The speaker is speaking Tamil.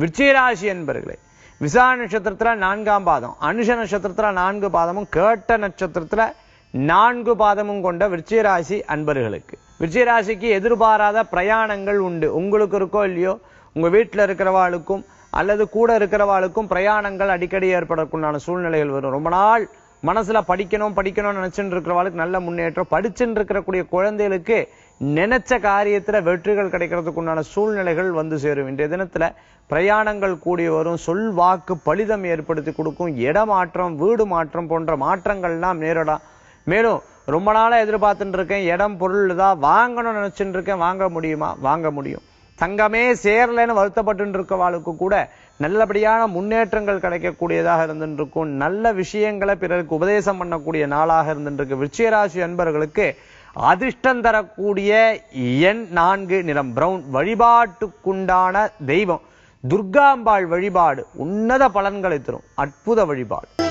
விருச்சிகராசி என்பர்களே விசா நட்சத்திரத்துல நான்காம் பாதம் அனுஷ நட்சத்திரத்துல நான்கு பாதமும் கேட்ட நட்சத்திரத்துல நான்கு பாதமும் கொண்ட விருச்சிகராசி அன்பர்களுக்கு விருச்சிகராசிக்கு எதிர்பாராத பிரயாணங்கள் உண்டு உங்களுக்கு இருக்கோ இல்லையோ உங்க வீட்டுல இருக்கிறவாளுக்கும் அல்லது கூட இருக்கிறவாளுக்கும் பிரயாணங்கள் அடிக்கடி ஏற்படக்குண்டான சூழ்நிலைகள் வரும் ரொம்ப நாள் மனசுல படிக்கணும் படிக்கணும்னு நினைச்சுட்டு இருக்கிறவாளுக்கு நல்ல முன்னேற்றம் படிச்சுட்டு இருக்கக்கூடிய குழந்தைகளுக்கு நினைச்ச காரியத்துல வெற்றிகள் கிடைக்கிறதுக்கு உண்டான சூழ்நிலைகள் வந்து சேரும் இன்றைய தினத்துல பிரயாணங்கள் கூடி வரும் சொல் வாக்கு பலிதம் ஏற்படுத்தி கொடுக்கும் இடமாற்றம் வீடு மாற்றம் போன்ற மாற்றங்கள்லாம் நேரிடலாம் மேலும் ரொம்ப நாளா எதிர்பார்த்துட்டு இருக்கேன் இடம் பொருள் தான் வாங்கணும்னு நினைச்சுட்டு இருக்கேன் வாங்க முடியுமா வாங்க முடியும் தங்கமே சேரலைன்னு வருத்தப்பட்டு இருக்கவாளுக்கு கூட நல்லபடியான முன்னேற்றங்கள் கிடைக்கக்கூடியதாக இருந்துட்டு இருக்கும் நல்ல விஷயங்களை பிறருக்கு உபதேசம் பண்ணக்கூடிய நாளாக இருந்துட்டு இருக்கு விருச்சிகராசி அன்பர்களுக்கு அதிர்ஷ்டம் தரக்கூடிய எண் நான்கு நிறம் பிரவுன் வழிபாட்டுக்குண்டான தெய்வம் துர்காம்பாள் வழிபாடு உன்னத பலன்களை தரும் அற்புத வழிபாடு